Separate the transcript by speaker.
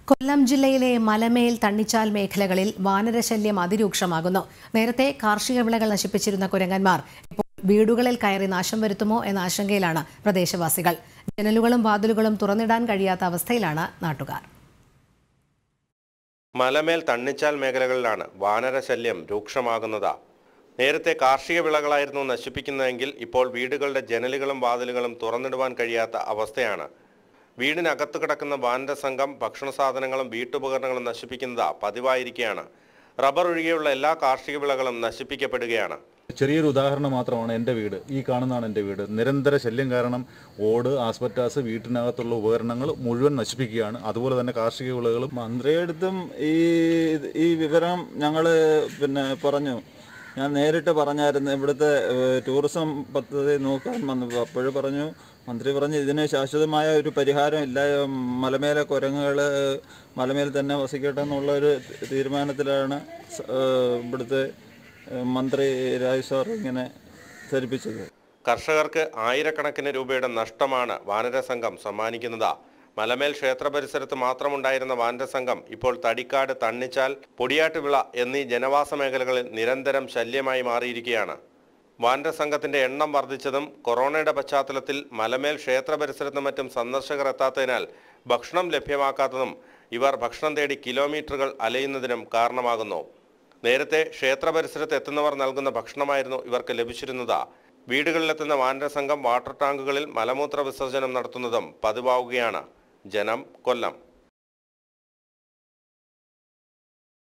Speaker 1: കൊല്ലം ജില്ലയിലെ മലമേൽ തണ്ണിച്ചാൽ മേഖലകളിൽ വാനരശല്യം അതിരൂക്ഷമാകുന്നു നേരത്തെ കാർഷിക വിളകൾ നശിപ്പിച്ചിരുന്ന കുരങ്ങന്മാർ ഇപ്പോൾ വീടുകളിൽ കയറി നാശം വരുത്തുമോ എന്ന ആശങ്കയിലാണ് പ്രദേശവാസികൾ ജനലുകളും വാതിലുകളും തുറന്നിടാൻ കഴിയാത്ത അവസ്ഥയിലാണ് നാട്ടുകാർ
Speaker 2: മലമേൽ തണ്ണിച്ചാൽ മേഖലകളിലാണ് വാനരശല്യം രൂക്ഷമാകുന്നത് നേരത്തെ കാർഷിക വിളകളായിരുന്നു നശിപ്പിക്കുന്നതെങ്കിൽ ഇപ്പോൾ വീടുകളുടെ ജനലുകളും വാതിലുകളും തുറന്നിടുവാൻ കഴിയാത്ത അവസ്ഥയാണ് വീടിനകത്ത് കിടക്കുന്ന വാനര സംഘം ഭക്ഷണ സാധനങ്ങളും വീട്ടുപകരണങ്ങളും നശിപ്പിക്കുന്നത് പതിവായിരിക്കുകയാണ് റബ്ബർ ഒഴികെയുള്ള എല്ലാ കാർഷിക വിളകളും നശിപ്പിക്കപ്പെടുകയാണ്
Speaker 3: ചെറിയൊരു ഉദാഹരണം മാത്രമാണ് എൻ്റെ വീട് ഈ കാണുന്നതാണ് എൻ്റെ വീട് നിരന്തര ശല്യം കാരണം ഓട് ആസ്പെറ്റാസ് വീട്ടിനകത്തുള്ള ഉപകരണങ്ങൾ മുഴുവൻ നശിപ്പിക്കുകയാണ് അതുപോലെ തന്നെ കാർഷിക വിളകളും
Speaker 4: മന്ത്രിയടുത്തും ഈ ഈ വിവരം ഞങ്ങൾ പിന്നെ പറഞ്ഞു ഞാൻ നേരിട്ട് പറഞ്ഞായിരുന്നു ഇവിടുത്തെ ഏഹ്, ടൂറിസം പദ്ധതി നോക്കാൻ വന്നു അപ്പോഴും പറഞ്ഞു മന്ത്രി പറഞ്ഞു ഇതിന് ശാശ്വതമായ ഒരു പരിഹാരം ഇല്ല മലമേലെ കുരങ്ങുകൾ മലമേൽ തന്നെ വസിക്കട്ടെ എന്നുള്ള ഒരു തീരുമാനത്തിലാണ് സ- ഏഹ്, ഇവിടുത്തെ ഏഹ്, മന്ത്രി രാജ് സാർ ഇങ്ങനെ ധരിപ്പിച്ചത്
Speaker 2: കർഷകർക്ക് ആയിരക്കണക്കിന് രൂപയുടെ നഷ്ടമാണ് വാനരസംഘം സമ്മാനിക്കുന്നത് മലമേൽ ക്ഷേത്ര പരിസരത്ത് മാത്രമുണ്ടായിരുന്ന വാനരസംഘം ഇപ്പോൾ തടിക്കാട് തണ്ണിച്ചാൽ പൊടിയാട്ടുവിള എന്നീ ജനവാസ മേഖലകളിൽ നിരന്തരം ശല്യമായി മാറിയിരിക്കുകയാണ് വാനരസംഘത്തിന്റെ എണ്ണം വർദ്ധിച്ചതും കൊറോണയുടെ പശ്ചാത്തലത്തിൽ മലമേൽ ക്ഷേത്ര പരിസരത്തും മറ്റും സന്ദർശകർ എത്താത്തതിനാൽ ഭക്ഷണം ലഭ്യമാക്കാത്തതും ഇവർ ഭക്ഷണം തേടി കിലോമീറ്ററുകൾ അലയുന്നതിനും കാരണമാകുന്നു നേരത്തെ ക്ഷേത്ര പരിസരത്ത് എത്തുന്നവർ നൽകുന്ന ഭക്ഷണമായിരുന്നു ഇവർക്ക് ലഭിച്ചിരുന്നത് വീടുകളിലെത്തുന്ന വാനരസംഘം വാട്ടർ ടാങ്കുകളിൽ മലമൂത്ര വിസർജനം നടത്തുന്നതും പതിവാവുകയാണ് ജനം കൊല്ലം